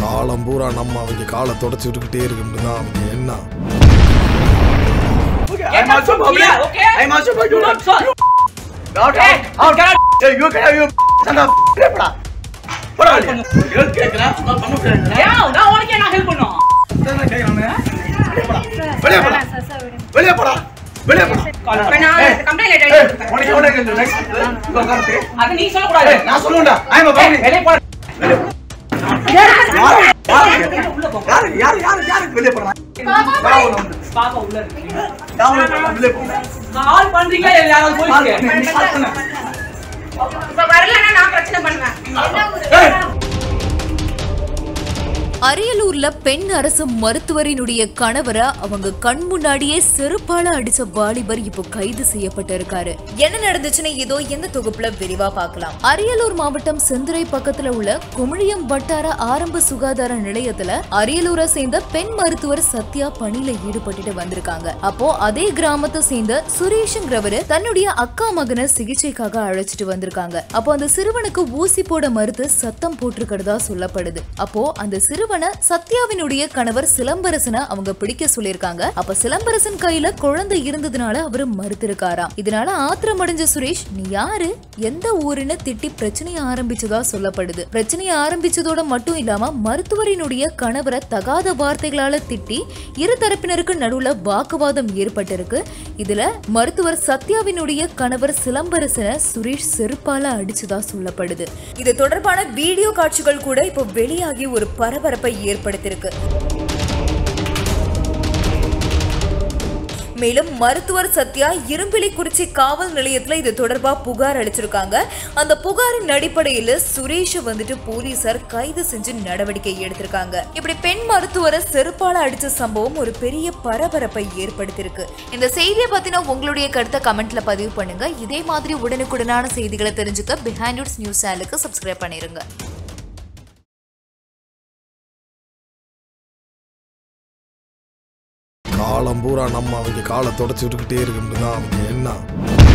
காலம் பூரா நம்ம அவங்க காலை தொடச்சி விட்டுக்கிட்டே இருக்குன்னு தான் அவங்க என்ன I'm also public. okay? I'm also public. Do not fall. Out, Hey, out, out. Hey, you can have you. Son of a போடா. போடா வெளிய. help கேக்குறேன். நான் பண்ண முடியாது. ஏன் நான் உனக்கு நான் ஹெல்ப் பண்ணும் என்ன கேக்குறானே? வெளிய போடா. வெளிய போடா. வெளிய போடா. வெளிய போடா. இப்ப நான் Hey, கம்ப்ளைண்ட் hey, லெட்டர் உனக்கு எவ்வளவு கேக்குது? Next, இங்க உட்கார்றதுக்கு. அது நீ சொல்ல கூடாது Hey, நான் சொல்லுவேன்டா. I'm a public. வெளிய போ வெளிய போ. யாரு? யாரு? உள்ள போ யாரு? யாரு? யாரு? யாருக்கு வெளிய போறா? நான் உன்னை வந்து. பாப்பா உள்ள இருக்கு நான் உன்னை வந்து வெளிய போறேன். கால் பண்றீங்களா இல்ல யாராவது கால் போயிட்டு பண்ணு. நீ கால் பண்ணு. இப்ப வரலன்னா நான் பிரச்சனை பண்ணுவேன் Hey. அரியலூர்ல பெண் அரசு மருத்துவரினுடைய கணவரை அவங்க கண் முன்னாடியே செருப்பால அடிச்ச வாலிபர் இப்போ கைது செய்யப்பட்டு இருக்காரு என்ன நடந்துச்சுன்னு இதோ இந்த தொகுப்புல விரிவா பார்க்கலாம் அரியலூர் மாவட்டம் செந்துறை பக்கத்துல உள்ள குமிழியம் வட்டார ஆரம்ப சுகாதார நிலையத்துல அரியலூரை சேர்ந்த பெண் மருத்துவர் சத்யா பணியில ஈடுபட்டுட்டு வந்திருக்காங்க அப்போ அதே கிராமத்தை சேர்ந்த சுரேஷுங்கிறவரு தன்னுடைய அக்கா மகனை சிகிச்சைக்காக அழைச்சிட்டு வந்திருக்காங்க அப்போ அந்த சிறுவனுக்கு ஊசி போட மறுத்து சத்தம் போட்டிருக்கிறதா சொல்லப்படுது அப்போ அந்த சிறுவனை சத்யாவினுடைய கணவர் சிலம்பரசனை அவங்க பிடிக்க சொல்லியிருக்காங்க அப்ப சிலம்பரசன் கையில குழந்தை இருந்ததுனால அவரு மறுத்திருக்காராம் இதனால ஆத்திரம் அடைஞ்ச சுரேஷ் நீ யாரு எந்த ஊருன்னு திட்டி பிரச்சனையை ஆரம்பிச்சதா சொல்லப்படுது பிரச்சனையை ஆரம்பிச்சதோட மட்டும் இல்லாம மருத்துவரினுடைய கணவரை தகாத வார்த்தைகளால திட்டி இரு தரப்பினருக்கு நடுவுல வாக்குவாதம் ஏற்பட்டிருக்கு இதுல மருத்துவர் சத்யாவினுடைய கணவர் சிலம்பரசனை சுரேஷ் செருப்பால அடிச்சதா சொல்லப்படுது இது தொடர்பான வீடியோ காட்சிகள் கூட இப்போ வெளியாகி ஒரு பரபரப்பை ஏற்படுத்தியிருக்கு மேலும் மருத்துவர் சத்யா இரும்பிலிக்குறிச்சி காவல் நிலையத்துல இது தொடர்பா புகார் அளிச்சிருக்காங்க அந்த புகாரின் அடிப்படையில சுரேஷ வந்துட்டு போலீசார் கைது செஞ்சு நடவடிக்கை எடுத்திருக்காங்க இப்படி பெண் மருத்துவரை செருப்பால அடிச்ச சம்பவம் ஒரு பெரிய பரபரப்பை ஏற்படுத்தியிருக்கு இந்த செய்தியை பத்தின உங்களுடைய கருத்தை கமெண்ட்ல பதிவு பண்ணுங்க இதே மாதிரி உடனுக்குடனான செய்திகளை தெரிஞ்சுக்க பிஹைண்ட் நியூஸ் சேனலுக்கு சப்ஸ்கிரைப் பண்ணிருங்க காலம் பூரா நம்ம அவங்க காலை தொடச்சி விட்டுக்கிட்டே இருக்குன்னு தான் அவங்க என்ன